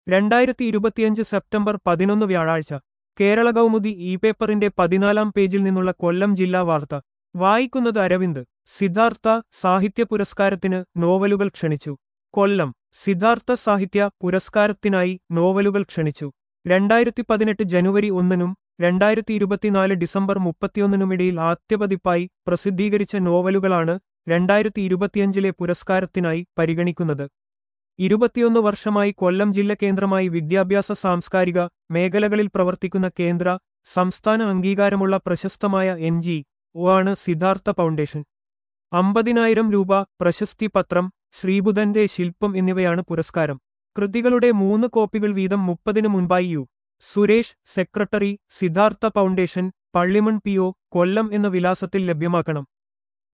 രണ്ടായിരത്തി ഇരുപത്തിയഞ്ച് സെപ്റ്റംബർ പതിനൊന്ന് വ്യാഴാഴ്ച കേരള കൗമുദി ഇ പേപ്പറിന്റെ പതിനാലാം പേജിൽ നിന്നുള്ള കൊല്ലം ജില്ലാ വാർത്ത വായിക്കുന്നത് അരവിന്ദ് സിദ്ധാർത്ഥ സാഹിത്യ പുരസ്കാരത്തിന് നോവലുകൾ ക്ഷണിച്ചു കൊല്ലം സിദ്ധാർത്ഥ സാഹിത്യ പുരസ്കാരത്തിനായി നോവലുകൾ ക്ഷണിച്ചു രണ്ടായിരത്തി പതിനെട്ട് ജനുവരി ഒന്നിനും രണ്ടായിരത്തി ഇരുപത്തിനാല് ഡിസംബർ മുപ്പത്തിയൊന്നിനുമിടയിൽ ആദ്യപതിപ്പായി പ്രസിദ്ധീകരിച്ച നോവലുകളാണ് രണ്ടായിരത്തി ഇരുപത്തിയഞ്ചിലെ പുരസ്കാരത്തിനായി പരിഗണിക്കുന്നത് ഇരുപത്തിയൊന്ന് വർഷമായി കൊല്ലം ജില്ല കേന്ദ്രമായി വിദ്യാഭ്യാസ സാംസ്കാരിക മേഖലകളിൽ പ്രവർത്തിക്കുന്ന കേന്ദ്ര സംസ്ഥാന അംഗീകാരമുള്ള പ്രശസ്തമായ എൻ ജി ഒ ആണ് സിദ്ധാർത്ഥ ഫൗണ്ടേഷൻ അമ്പതിനായിരം രൂപ പ്രശസ്തി പത്രം ശ്രീബുധന്റെ ശില്പം എന്നിവയാണ് പുരസ്കാരം കൃതികളുടെ മൂന്ന് കോപ്പികൾ വീതം മുപ്പതിന് മുൻപായി U Suresh secretary Siddhartha foundation Pallimon P O Kollam എന്ന വിലാസത്തിൽ ലഭ്യമാക്കണം